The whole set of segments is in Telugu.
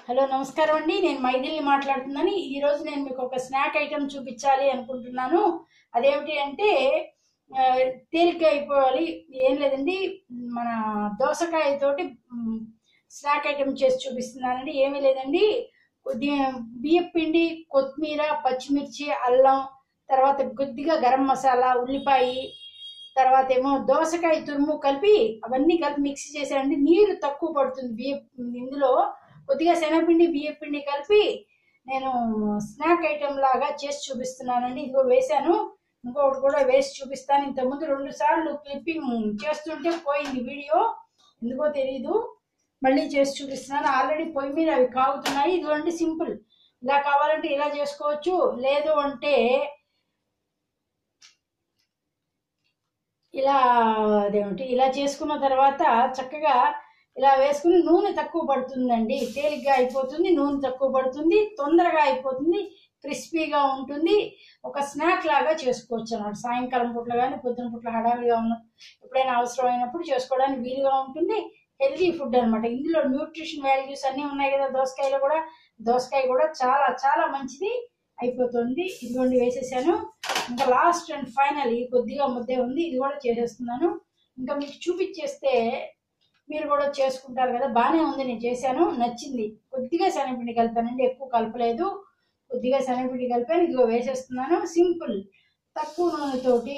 హలో నమస్కారం అండి నేను మైథిలి మాట్లాడుతున్నాను ఈ రోజు నేను మీకు ఒక స్నాక్ ఐటెం చూపించాలి అనుకుంటున్నాను అదేమిటి అంటే ఆ, తేలిక అయిపోవాలి ఏం లేదండి మన దోసకాయ తోటి మ్, స్నాక్ ఐటెం చేసి చూపిస్తున్నానండి ఏమీ లేదండి కొద్దిగా బియ్యం పిండి కొత్తిమీర పచ్చిమిర్చి అల్లం తర్వాత కొద్దిగా గరం మసాలా ఉల్లిపాయ తర్వాత ఏమో దోసకాయ తురుము కలిపి అవన్నీ కలిపి మిక్స్ చేశానండి నీరు తక్కువ పడుతుంది బియ్యం ఇందులో కొద్దిగా శనగపిండి బియ్యం పిండి కలిపి నేను స్నాక్ ఐటెం లాగా చేసి చూపిస్తున్నానండి ఇదిగో వేశాను ఇంకొకటి కూడా వేసి చూపిస్తాను ఇంతకుముందు రెండు సార్లు క్లిప్పింగ్ చేస్తుంటే పోయింది వీడియో ఎందుకో తెలియదు మళ్ళీ చేసి చూపిస్తున్నాను ఆల్రెడీ పొయ్యి మీద అవి కాగుతున్నాయి ఇదిగోండి సింపుల్ ఇలా కావాలంటే ఇలా చేసుకోవచ్చు లేదు అంటే ఇలా అదేమిటి ఇలా చేసుకున్న తర్వాత చక్కగా ఇలా వేసుకుని నూనె తక్కువ పడుతుందండి తేలిగ్గా అయిపోతుంది నూనె తక్కువ పడుతుంది తొందరగా అయిపోతుంది క్రిస్పీగా ఉంటుంది ఒక స్నాక్ లాగా చేసుకోవచ్చు అన్నమాట సాయంకాలం పూట్ల కానీ పొద్దున పూట్ల హడావిడిగా ఉన్న ఎప్పుడైనా అవసరమైనప్పుడు చేసుకోవడానికి వీలుగా ఉంటుంది హెల్తీ ఫుడ్ అన్నమాట ఇందులో న్యూట్రిషన్ వాల్యూస్ అన్నీ ఉన్నాయి కదా దోసకాయలో కూడా దోసకాయ కూడా చాలా చాలా మంచిది అయిపోతుంది ఇదిగోండి వేసేసాను ఇంకా లాస్ట్ అండ్ ఫైనల్ ఈ కొద్దిగా ముద్దే ఉంది ఇది కూడా చేసేస్తున్నాను ఇంకా మీకు చూపించేస్తే మీరు కూడా చేసుకుంటారు కదా బాగానే ఉంది నేను చేశాను నచ్చింది కొద్దిగా శనగపిండి కలిపానండి ఎక్కువ కలపలేదు కొద్దిగా శనగపిండి కలిపాను ఇదిగో వేసేస్తున్నాను సింపుల్ తక్కువ నూనెతోటి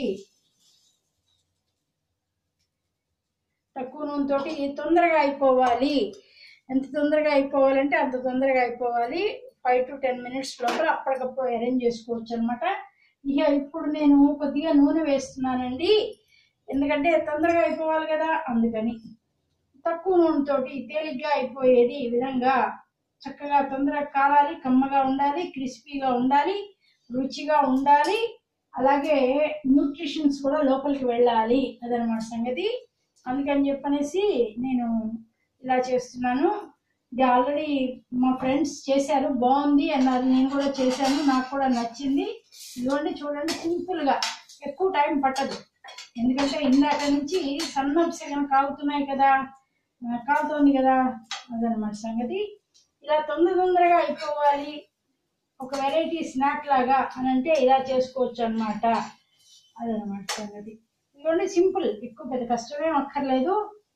తక్కువ నూనెతోటి తొందరగా అయిపోవాలి ఎంత తొందరగా అయిపోవాలంటే అంత తొందరగా అయిపోవాలి ఫైవ్ టు టెన్ మినిట్స్ లోపల అప్పటికప్పుడు అరేంజ్ చేసుకోవచ్చు అనమాట ఇక ఇప్పుడు నేను కొద్దిగా నూనె వేస్తున్నానండి ఎందుకంటే తొందరగా అయిపోవాలి కదా అందుకని తక్కువ నూనెతోటి తేలిగ్గా అయిపోయేది ఈ విధంగా చక్కగా తొందరగా కాలాలి కమ్మగా ఉండాలి క్రిస్పీగా ఉండాలి రుచిగా ఉండాలి అలాగే న్యూట్రిషన్స్ కూడా లోపలికి వెళ్ళాలి అదనమాట సంగతి అందుకని చెప్పనేసి నేను ఇలా చేస్తున్నాను ఇది ఆల్రెడీ మా ఫ్రెండ్స్ చేశారు బాగుంది అన్నారు నేను కూడా చేశాను నాకు కూడా నచ్చింది ఇదిగోండి చూడండి సింపుల్గా ఎక్కువ టైం పట్టదు ఎందుకంటే ఇందాక నుంచి సన్నపు సెగం కాగుతున్నాయి కదా ఆ, కాగుతోంది కదా అదనమాట సంగతి ఇలా తొందర తొందరగా అయిపోవాలి ఒక వెరైటీ స్నాక్ లాగా అని అంటే ఇలా చేసుకోవచ్చు అనమాట అదనమాట సంగతి ఇదిగోండి సింపుల్ ఎక్కువ పెద్ద కష్టమేం అక్కర్లేదు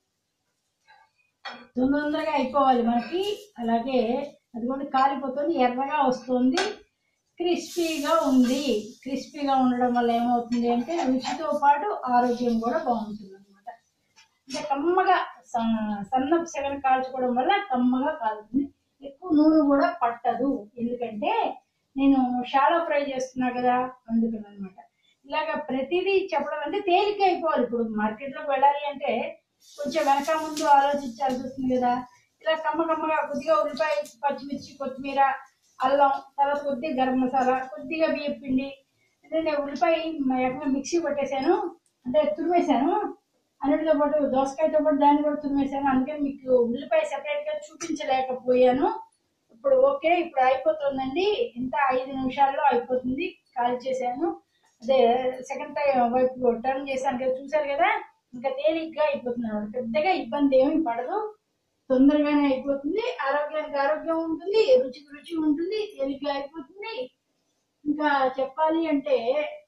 తొందర తొందరగా అయిపోవాలి మనకి అలాగే అది కూడా కాలిపోతుంది ఎర్రగా వస్తుంది క్రిస్పీగా ఉంది క్రిస్పీగా ఉండడం వల్ల ఏమవుతుంది అంటే రుచితో పాటు ఆరోగ్యం కూడా బాగుంటుంది అనమాట అంటే కమ్మగా స- సన్నపు సెగన కాల్చుకోవడం వల్ల కమ్మగా కాలుతుంది ఎక్కువ నూనె కూడా పట్టదు ఎందుకంటే నేను షాలో ఫ్రై చేస్తున్నా కదా అందుకని అనమాట ఇలాగ ప్రతిదీ చెప్పడం అంటే తేలిగ్గా అయిపోవాలి ఇప్పుడు మార్కెట్లోకి వెళ్ళాలి అంటే కొంచెం వెనక ముందు ఆలోచించాల్సి వస్తుంది కదా ఇలా కమ్మ కమ్మగా కొద్దిగా ఉల్లిపాయ పచ్చిమిర్చి కొత్తిమీర అల్లం తర్వాత కొద్దిగా గరం మసాలా కొద్దిగా బియ్యం పిండి అంటే నేను ఉల్లిపాయ మ- ఏకంగా మిక్సీ పట్టేశాను అంటే తురిమేశాను అన్నిటితో పాటు దోసకాయతో పాటు దాన్ని కూడా తురిమేశాను అందుకని మీకు ఉల్లిపాయ సెపరేట్గా చూపించలేకపోయాను ఇప్పుడు ఓకే ఇప్పుడు అయిపోతుందండి ఇంత ఐదు నిమిషాల్లో అయిపోతుంది కాల్ చేశాను అదే సెకండ్ టైం వైపు టర్న్ చేశాను కదా చూశారు కదా ఇంకా తేలిగ్గా అయిపోతుంది అన్నమాట పెద్దగా ఇబ్బంది ఏమీ పడదు తొందరగానే అయిపోతుంది ఆరోగ్యానికి ఆరోగ్యం ఉంటుంది రుచికి రుచి ఉంటుంది తేలిగ్గా అయిపోతుంది ఇంకా చెప్పాలి అంటే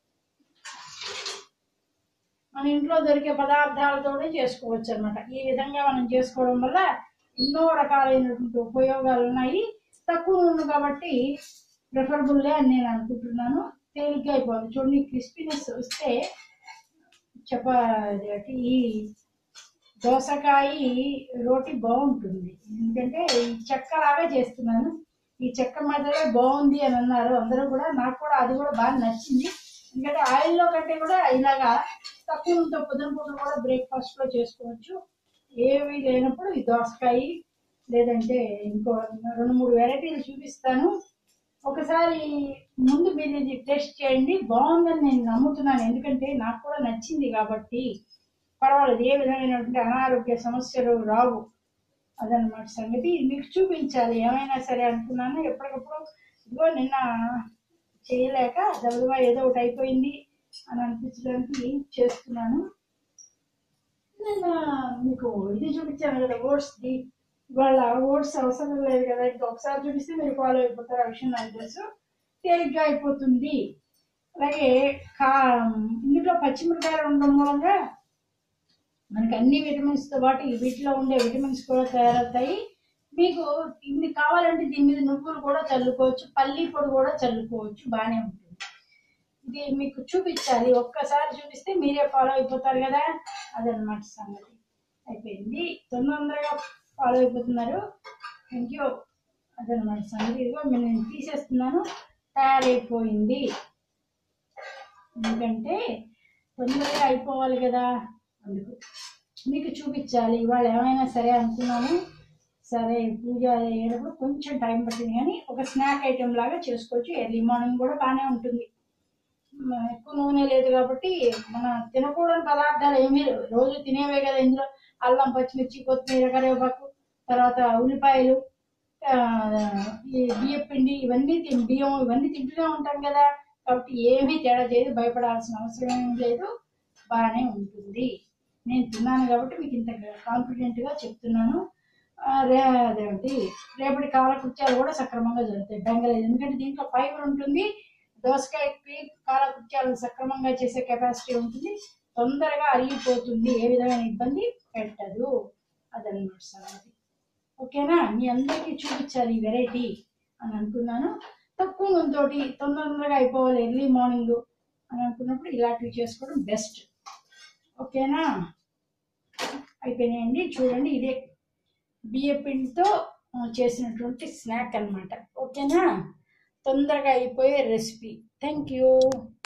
మన ఇంట్లో దొరికే పదార్థాలతోనే చేసుకోవచ్చు అనమాట ఈ విధంగా మనం చేసుకోవడం వల్ల ఎన్నో రకాలైనటువంటి ఉపయోగాలు ఉన్నాయి తక్కువ నూనె కాబట్టి ప్రిఫరబుల్లే అని నేను అనుకుంటున్నాను తేలిగ్గా అయిపోతుంది చూడండి క్రిస్పీనెస్ వస్తే చెప్ప అదేంటి ఈ దోసకాయ రోటి బాగుంటుంది ఎందుకంటే ఈ చెక్కలాగా చేస్తున్నాను ఈ చెక్క మెదడే బాగుంది అని అన్నారు అందరూ కూడా నాకు కూడా అది కూడా బాగా నచ్చింది ఎందుకంటే ఆయిల్లో కంటే కూడా ఇలాగా తక్కువ నూనెతో పొద్దున పూట కూడా బ్రేక్ఫాస్ట్ లో చేసుకోవచ్చు ఏవి లేనప్పుడు ఈ దోసకాయ లేదంటే ఇంకో రెండు మూడు వెరైటీలు చూపిస్తాను ఒకసారి ముందు మీరు ఇది టేస్ట్ చేయండి బాగుందని నేను నమ్ముతున్నాను ఎందుకంటే నాకు కూడా నచ్చింది కాబట్టి పర్వాలేదు ఏ విధమైనటువంటి అనారోగ్య సమస్యలు రావు అదనమాట సంగతి మీకు చూపించాలి ఏమైనా సరే అనుకున్నాను ఎప్పటికప్పుడు ఇదిగో నిన్న చేయలేక దబదబా ఏదో ఒకటి అయిపోయింది అని అనిపించడానికి చేస్తున్నాను నేను మీకు ఇది చూపించాను కదా ఓట్స్ది ఇవాళ ఓట్స్ అవసరం లేదు కదా ఇంకా ఒకసారి చూపిస్తే మీరు ఫాలో అయిపోతారు ఆ విషయం నాకు తెలుసు తేలిగ్గా అయిపోతుంది అలాగే కా ఇందులో పచ్చిమిరకాయలు ఉండడం మూలంగా మనకి అన్ని విటమిన్స్తో పాటు ఈ వీటిలో ఉండే విటమిన్స్ కూడా తయారవుతాయి మీకు ఇన్ని కావాలంటే దీని మీద నువ్వులు కూడా చల్లుకోవచ్చు పల్లి పొడి కూడా చల్లుకోవచ్చు బాగానే ఉంటుంది ఇది మీకు చూపించాలి ఒక్కసారి చూపిస్తే మీరే ఫాలో అయిపోతారు కదా అదనమాట సంగతి అయిపోయింది తొందరగా ఫాలో అయిపోతున్నారు థ్యాంక్ యూ అదనమాట సంగతి ఇదిగో నేను తీసేస్తున్నాను తయారైపోయింది ఎందుకంటే తొందరగా అయిపోవాలి కదా అందుకు మీకు చూపించాలి ఇవాళ ఏమైనా సరే అనుకున్నాను సరే పూజ చేయడం కొంచెం టైం పట్టింది కానీ ఒక స్నాక్ ఐటెం లాగా చేసుకోవచ్చు ఎర్లీ మార్నింగ్ కూడా బాగానే ఉంటుంది మ- ఎక్కువ నూనె లేదు కాబట్టి మన తినకూడని పదార్థాలు ఏమీ లేవు. రోజు తినేవే కదా ఇందులో అల్లం పచ్చిమిర్చి కొత్తిమీర కరివేపాకు తర్వాత ఉల్లిపాయలు ఆ, ఈ బియ్యం పిండి ఇవన్నీ తిన్ బియ్యం ఇవన్నీ తింటూనే ఉంటాం కదా కాబట్టి ఏమీ తేడా చేయదు భయపడాల్సిన అవసరం ఏమీ లేదు బాగానే ఉంటుంది నేను తిన్నాను కాబట్టి మీకు ఇంత కాన్ఫిడెంట్గా చెప్తున్నాను ఆ, రే అదేంటి రేపటి కాలకృత్యాలు కూడా సక్రమంగా జరుగుతాయి బెంగలేదు ఎందుకంటే దీంట్లో ఫైబర్ ఉంటుంది దోసకాయకి కాలకృత్యాలు సక్రమంగా చేసే కెపాసిటీ ఉంటుంది తొందరగా అరిగిపోతుంది ఏ విధమైన ఇబ్బంది పెట్టదు అదనమాట సంగతి ఓకేనా మీ అందరికీ చూపించాలి ఈ వెరైటీ అని అనుకున్నాను తక్కువ నూనెతోటి తొందరగా అయిపోవాలి ఎర్లీ మార్నింగ్ అని అనుకున్నప్పుడు ఇలాంటివి చేసుకోవడం బెస్ట్ ఓకేనా అయిపోయినాయండి చూడండి ఇదే బియ్య పిండితో ఆ, చేసినటువంటి స్నాక్ అన్నమాట ఓకేనా తొందరగా అయిపోయే రెసిపీ థ్యాంక్ యూ